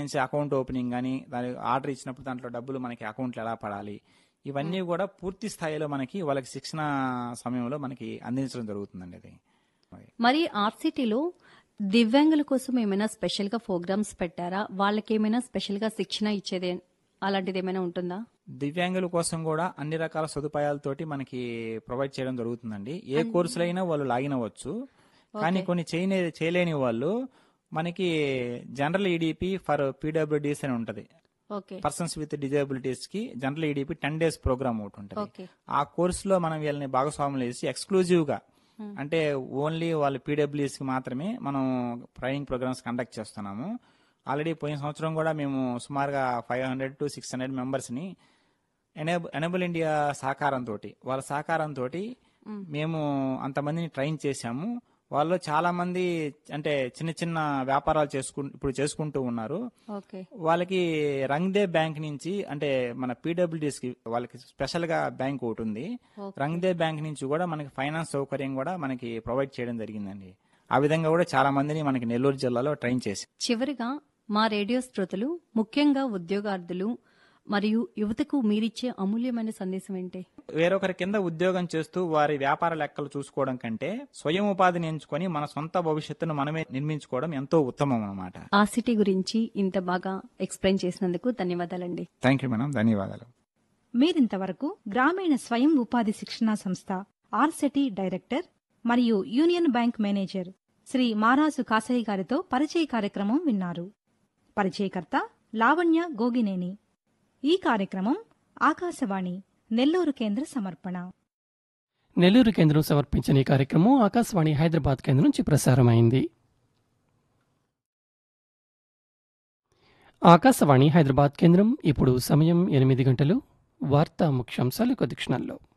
సంబంధించి account opening కానీ దాని ఆర్డర్ ఇచ్చినప్పుడు దాంట్లో డబ్బులు మనకి అకౌంట్లో ఎలా పడాలి ఇవన్నీ కూడా పూర్తి స్థాయిలో మనకి వాళ్ళకి శిక్షణ సమయంలో మనకి అందించడం జరుగుతుందండి అది మరి ఆర్సిటీలో దివ్యాంగుల కోసం ఏమైనా స్పెషల్ గా ప్రోగ్రామ్స్ పెట్టారా వాళ్ళకి ఏమైనా స్పెషల్ గా శిక్షణ ఇచ్చేది అలాంటిది ఏమైనా ఉంటుందా దివ్యాంగుల కోసం కూడా అన్ని రకాల సదుపాయాలతోటి మనకి ప్రొవైడ్ చేయడం జరుగుతుందండి ఏ కోర్సులైనా వాళ్ళు లాగిన్ అవ్వచ్చు కానీ కొన్ని చేయనే చేయలేని వాళ్ళు మనకి జనరల్ ఈడిపి ఫర్ పీడబ్ల్యూడీస్ అని ఉంటది ఓకే పర్సన్స్ విత్ డిజబిలిటీస్ కి general EDP ten days program ఒకటి ఉంటుంది ఓకే ఆ కోర్సులో మనం వీళ్ళని భాగస్వాములు చేసి ఎక్స్క్లూజివ్ గా అంటే ఓన్లీ వాళ్ళ పీడబ్ల్యూఎస్ కి మాత్రమే మనం ట్రైనింగ్ ప్రోగ్రామ్స్ కండక్ట్ చేస్తున్నాము ఆల్రెడీ పోయిన సంవత్సరం కూడా మేము సుమారుగా five hundred to six hundred members ని ఎనేబుల్ ఎనేబుల్ ఇండియా సహకారంతో వాళ్ళ సహకారంతో మేము అంతమందిని ట్రైన్ చేశాము వాళ్ళు చాలా మంది అంటే చిన్న చిన్న వ్యాపారాలు చేసుకు ఇప్పుడు చేసుకుంటూ ఉన్నారు ఓకే వాళ్ళకి రంగ్దే బ్యాంక్ నుంచి అంటే మన పీడబ్ల్యూడీస్ కి వాళ్ళకి స్పెషల్ గా బ్యాంక్ ఒకటి ఉంది Okay. రంగ్దే బ్యాంక్ నుంచి కూడా మనకి ఫైనాన్స్ సౌకర్యం కూడా మనకి ప్రొవైడ్ చేయడం జరిగిందండి ఆ విధంగా కూడా చాలా మందిని మనకి నెల్లూరు జిల్లాలో ట్రైన్ చేసి చివరిగా మా రేడియో శ్రోతలు ముఖ్యంగా ఉద్యోగార్థులు మరియు యువతకు మీరిచ్చే అమూల్యమైన సందేశం ఏంటి వేరొకరి కింద ఉద్యోగం చేస్తూ వారి వ్యాపార లెక్కలు చూసుకోవడం కంటే స్వయం ఉపాధిని ఎంచుకొని మన సొంత భవిష్యత్తును మనమే నిర్మించుకోవడం ఎంతో ఉత్తమం అన్నమాట ఆర్సిటీ గురించి ఇంత బాగా ఎక్స్ప్లెయిన్ చేసినందుకు ధన్యవాదాలండి థ్యాంక్ యూ మేడం ధన్యవాదాలు మీరింతవరకు గ్రామీణ స్వయం ఉపాధి శిక్షణా సంస్థ ఆర్సెటి డైరెక్టర్ మరియు union bank manager Shri Marasu Kasayya గారితో పరిచయ కార్యక్రమం విన్నారు పరిచయకర్త లావణ్య గోగినేని ఈ కార్యక్రమం ఆకాశవాణి నెల్లూరు కేంద్ర సమర్పణ నెల్లూరు కేంద్రం సమర్పించిన ఈ కార్యక్రమం ఆకాశవాణి హైదరాబాద్ కేంద్రం నుంచి ప్రసారమైంది ఆకాశవాణి హైదరాబాద్ కేంద్రం ఇప్పుడు సమయం ఎనిమిది గంటలు వార్తా ముఖ్యాంశాలు కొద్ది క్షణాల్లో